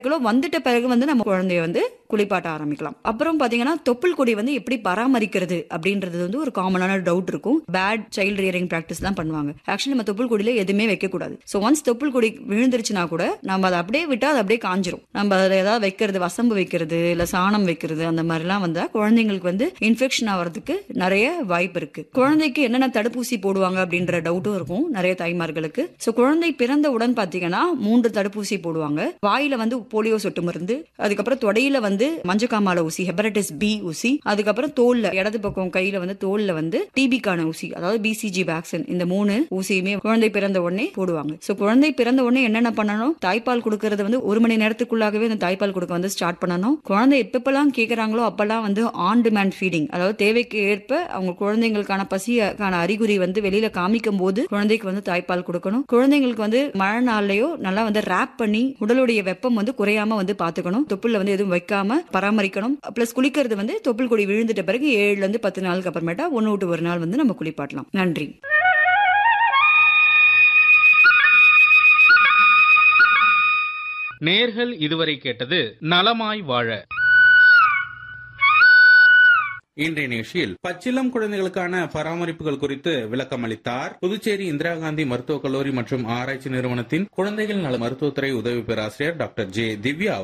kilo வந்துட்ட பிறகு வந்து நம்ம குழந்தைய வந்து குளிப்பாட்ட ஆரம்பிக்கலாம் அப்புறம் பாத்தீங்கன்னா தொப்புள் கொடி வந்து எப்படி பராமரிக்கிறது அப்படின்றது வந்து ஒரு காமனான டவுட் இருக்கும் பேட் சைல்டு ரியரிங் பிராக்டிஸ் தான் பண்ணுவாங்க ஆக்சுவலி நம்ம தொப்புள் கொடியில எதுவுமே வைக்க கூடாது ஸோ ஒன்ஸ் தொப்புள் கொடி விழுந்துருச்சுன்னா கூட நம்ம அதை அப்படியே விட்டா அது அப்படியே காஞ்சிரும் நம்ம அதில் ஏதாவது வைக்கிறது வசம்பு வைக்கிறது இல்ல சாணம் வைக்கிறது அந்த மாதிரிலாம் வந்தா குழந்தைங்களுக்கு வந்து இன்ஃபெக்ஷன் ஆகிறதுக்கு நிறைய வாய்ப்பு இருக்கு குழந்தைக்கு என்னென்ன தடுப்பூசி போடுவாங்க அப்படின்ற டவுட்டும் இருக்கும் நிறைய தாய்மார்களுக்கு ஸோ குழந்தை பிறந்தவுடன் பாத்தீங்கன்னா மூன்று தடுப்பூசி போடுவாங்க வாயில வந்து போலியோ சொட்டு மருந்து அதுக்கப்புறம் தொடையில வந்து மஞ்சக்காமால ஊசி ஹெபரட்டிஸ் பி ஊசி அதுக்கப்புறம் தோல்ல இடது பக்கம் கையில வந்து தோல்ல வந்து டிபிக்கான ஊசி அதாவது பிசிஜி வேக்சின் இந்த மூணு ஊசியுமே குழந்தை பிறந்த உடனே போடுவாங்க சோ குழந்தை பிறந்த உடனே என்னென்ன பண்ணணும் தாய்ப்பால் கொடுக்கறது வந்து ஒரு மணி நேரத்துக்குள்ளாகவே அந்த தாய்ப்பால் கொடுக்க வந்து ஸ்டார்ட் பண்ணணும் குழந்தை எப்பப்பெல்லாம் கேக்குறாங்களோ அப்பெல்லாம் வந்து ஆன் டிமாண்ட் ஃபீடிங் அதாவது தேவைக்கு ஏற்ப அவங்க குழந்தைங்களுக்கான பசிக்கான அறிகுறி வந்து வெளியில காமிக்கும் போது குழந்தைக்கு வந்து தாய்ப்பால் கொடுக்கணும் குழந்தைங்களுக்கு வந்து மழை நாள்லயோ நல்லா வந்து ரேப் பண்ணி உடலுடைய வெப்பம் வந்து குறையாம வந்து பாத்துக்கணும் தொப்புல வந்து எதுவும் வைக்காம பராமரிக்கணும் பிளஸ் குளிக்கிறது வந்து தொப்புள் கொடி விழுந்துட்ட பிறகு ஏழுல இருந்து பத்து நாளுக்கு அப்புறமேட்டா ஒன்னு விட்டு ஒரு நாள் வந்து நம்ம குளிப்பாட்டலாம் நன்றி நேர்கள் இதுவரை கேட்டது நலமாய் வாழ இன்றைய நிகழ்ச்சியில் பச்சிளம் குழந்தைகளுக்கான பராமரிப்புகள் குறித்து விளக்கம் அளித்தார் புதுச்சேரி இந்திரா காந்தி மருத்துவக் கல்லூரி மற்றும் ஆராய்ச்சி நிறுவனத்தின் குழந்தைகள் நல மருத்துவத்துறை உதவி பேராசிரியர் டாக்டர் ஜே திவ்யா